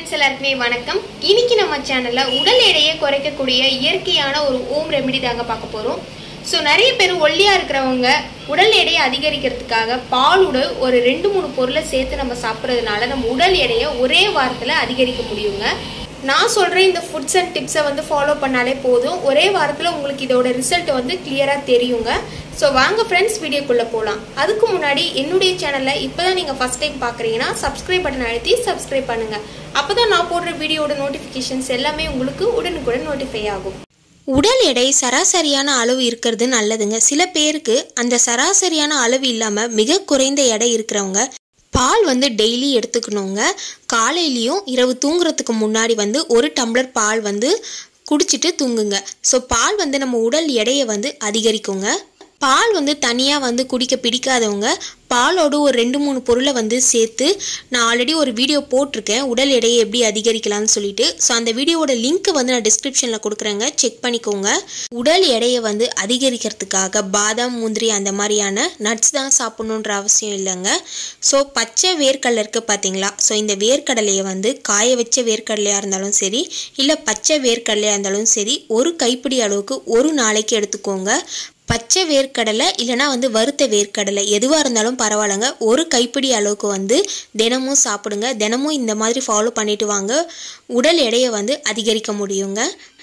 friends எல்லாருக்குமே வணக்கம் இன்னைக்கு நம்ம சேனல்ல உடல் எடையை குறைக்கக்கூடிய இயற்கையான ஒரு ஓம் ரெமெடி தாங்க பார்க்க போறோம் ஸோ நிறைய பேர் ஒல்லியா இருக்கிறவங்க உடல் எடையை அதிகரிக்கிறதுக்காக பாலோட ஒரு ரெண்டு மூணு பொருளை சேர்த்து நம்ம சாப்பிட்றதுனால நம்ம உடல் எடையை ஒரே வாரத்தில் அதிகரிக்க முடியுங்க நான் சொல்கிற இந்த ஃபுட்ஸ் அண்ட் டிப்ஸை வந்து ஃபாலோ பண்ணாலே போதும் ஒரே வாரத்தில் உங்களுக்கு இதோட ரிசல்ட் வந்து கிளியராக தெரியுங்க ஸோ வாங்க ஃப்ரெண்ட்ஸ் வீடியோக்குள்ளே போகலாம் அதுக்கு முன்னாடி என்னுடைய சேனலில் இப்போ தான் நீங்கள் ஃபஸ்ட் டைம் பார்க்குறீங்கன்னா சப்ஸ்கிரைப் பட்டன் அழுத்தி சப்ஸ்கிரைப் பண்ணுங்கள் அப்போ தான் நான் போடுற வீடியோட நோட்டிஃபிகேஷன்ஸ் எல்லாமே உங்களுக்கு உடனுக்குடன் நோட்டிஃபை ஆகும் உடல் எடை சராசரியான அளவு இருக்கிறது நல்லதுங்க சில பேருக்கு அந்த சராசரியான அளவு இல்லாமல் மிக குறைந்த எடை இருக்கிறவங்க பால் வந்து டெய்லி எடுத்துக்கணுங்க காலையிலையும் இரவு தூங்குறதுக்கு முன்னாடி வந்து ஒரு டம்ளர் பால் வந்து குடிச்சிட்டு தூங்குங்க ஸோ பால் வந்து நம்ம உடல் எடையை வந்து அதிகரிக்குங்க பால் வந்து தனியாக வந்து குடிக்க பிடிக்காதவங்க பாலோடு ஒரு ரெண்டு மூணு பொருளை வந்து சேர்த்து நான் ஆல்ரெடி ஒரு வீடியோ போட்டிருக்கேன் உடல் எடையை எப்படி அதிகரிக்கலாம்னு சொல்லிட்டு ஸோ அந்த வீடியோவோட லிங்க் வந்து நான் டிஸ்கிரிப்ஷனில் கொடுக்குறேங்க செக் பண்ணிக்கோங்க உடல் எடையை வந்து அதிகரிக்கிறதுக்காக பாதாம் முந்திரி அந்த மாதிரியான நட்ஸ் தான் சாப்பிடணுன்ற அவசியம் இல்லைங்க ஸோ பச்சை வேர்க்கடலை இருக்குது பார்த்தீங்களா ஸோ இந்த வேர்க்கடலையை வந்து காய வச்ச வேர்க்கடலையாக இருந்தாலும் சரி இல்லை பச்சை வேர்க்கடலையாக இருந்தாலும் சரி ஒரு கைப்பிடி அளவுக்கு ஒரு நாளைக்கு எடுத்துக்கோங்க பச்சை வேர்க்கடலை இல்லைனா வந்து வறுத்த வேர்க்கடலை எதுவாக இருந்தாலும் பரவாயில்லைங்க ஒரு கைப்பிடி அளவுக்கு வந்து தினமும் சாப்பிடுங்க தினமும் இந்த மாதிரி ஃபாலோ பண்ணிட்டு வாங்க உடல் எடையை வந்து அதிகரிக்க முடியுங்க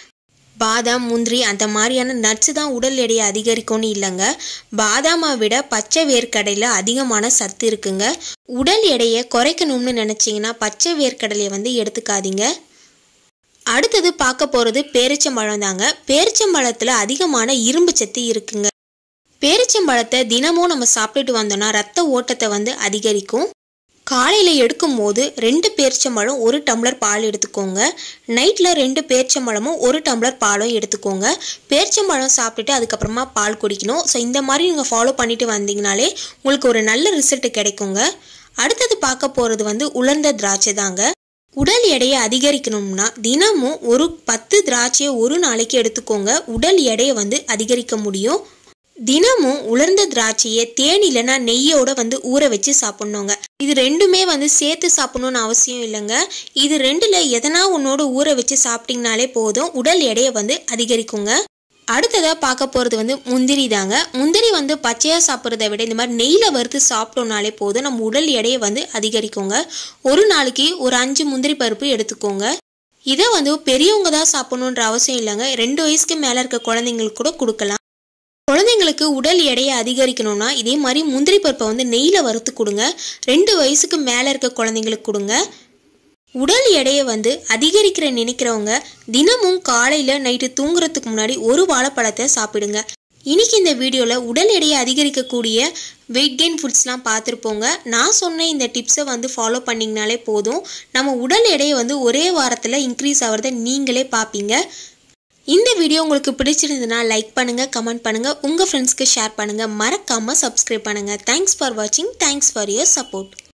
பாதாம் முந்திரி அந்த மாதிரியான நட்ஸு தான் உடல் எடையை அதிகரிக்கும்னு இல்லைங்க பாதாமை விட பச்சை வேர்க்கடையில் அதிகமான சத்து இருக்குங்க உடல் எடையை குறைக்கணும்னு நினச்சிங்கன்னா பச்சை வேர்க்கடலையை வந்து எடுத்துக்காதீங்க அடுத்தது பார்க்க போகிறது பேரிச்சம்பழம் தாங்க பேரிச்சம்பழத்தில் அதிகமான இரும்பு சத்து இருக்குங்க பேரிச்சம்பழத்தை தினமும் நம்ம சாப்பிட்டுட்டு வந்தோம்னா ரத்த ஓட்டத்தை வந்து அதிகரிக்கும் காலையில் எடுக்கும் போது ரெண்டு பேரிச்சம்பழம் ஒரு டம்ளர் பால் எடுத்துக்கோங்க நைட்டில் ரெண்டு பேரிச்சம்பழமும் ஒரு டம்ளர் பாலும் எடுத்துக்கோங்க பேரிச்சம்பழம் சாப்பிட்டுட்டு அதுக்கப்புறமா பால் குடிக்கணும் ஸோ இந்த மாதிரி நீங்கள் ஃபாலோ பண்ணிட்டு வந்தீங்கனாலே உங்களுக்கு ஒரு நல்ல ரிசல்ட் கிடைக்குங்க அடுத்தது பார்க்க போகிறது வந்து உலர்ந்த திராட்சை தாங்க உடல் எடையை அதிகரிக்கணும்னா தினமும் ஒரு பத்து திராட்சையை ஒரு நாளைக்கு எடுத்துக்கோங்க உடல் எடையை வந்து அதிகரிக்க முடியும் தினமும் உலர்ந்த திராட்சையை தேன் இல்லைன்னா நெய்யோட வந்து ஊற வச்சு சாப்பிட்ணுங்க இது ரெண்டுமே வந்து சேர்த்து சாப்பிடணும்னு அவசியம் இல்லைங்க இது ரெண்டுல எதனா உன்னோட ஊற வச்சு சாப்பிட்டீங்கனாலே போதும் உடல் எடையை வந்து அதிகரிக்குங்க அடுத்ததாக பார்க்க போகிறது வந்து முந்திரி தாங்க முந்திரி வந்து பச்சையாக சாப்பிட்றத விட இந்த மாதிரி நெய்யில் வறுத்து சாப்பிட்டோம்னாலே போதும் நம்ம உடல் எடையை வந்து அதிகரிக்குங்க ஒரு நாளைக்கு ஒரு அஞ்சு முந்திரி பருப்பு எடுத்துக்கோங்க இதை வந்து பெரியவங்க தான் சாப்பிடணுன்ற அவசியம் இல்லைங்க ரெண்டு வயசுக்கு மேலே இருக்க குழந்தைங்களுக்கு கூட கொடுக்கலாம் குழந்தைங்களுக்கு உடல் எடையை அதிகரிக்கணும்னா இதே மாதிரி முந்திரி பருப்பை வந்து நெய்யில் வறுத்து கொடுங்க ரெண்டு வயசுக்கு மேலே இருக்க குழந்தைங்களுக்கு கொடுங்க உடல் எடையை வந்து அதிகரிக்கிற நினைக்கிறவங்க தினமும் காலையில் நைட்டு தூங்குறதுக்கு முன்னாடி ஒரு வாழைப்பழத்தை சாப்பிடுங்க இன்னைக்கு இந்த வீடியோவில் உடல் எடையை அதிகரிக்கக்கூடிய வெயிட் கெயின் ஃபுட்ஸ்லாம் பார்த்துருப்போங்க நான் சொன்ன இந்த டிப்ஸை வந்து ஃபாலோ பண்ணிங்கனாலே போதும் நம்ம உடல் எடையை வந்து ஒரே வாரத்தில் இன்க்ரீஸ் ஆகிறத நீங்களே பார்ப்பீங்க இந்த வீடியோ உங்களுக்கு பிடிச்சிருந்ததுன்னா லைக் பண்ணுங்கள் கமெண்ட் பண்ணுங்கள் உங்கள் ஃப்ரெண்ட்ஸ்க்கு ஷேர் பண்ணுங்கள் மறக்காமல் சப்ஸ்கிரைப் பண்ணுங்கள் தேங்க்ஸ் ஃபார் வாட்சிங் தேங்க்ஸ் ஃபார் யுவர் சப்போர்ட்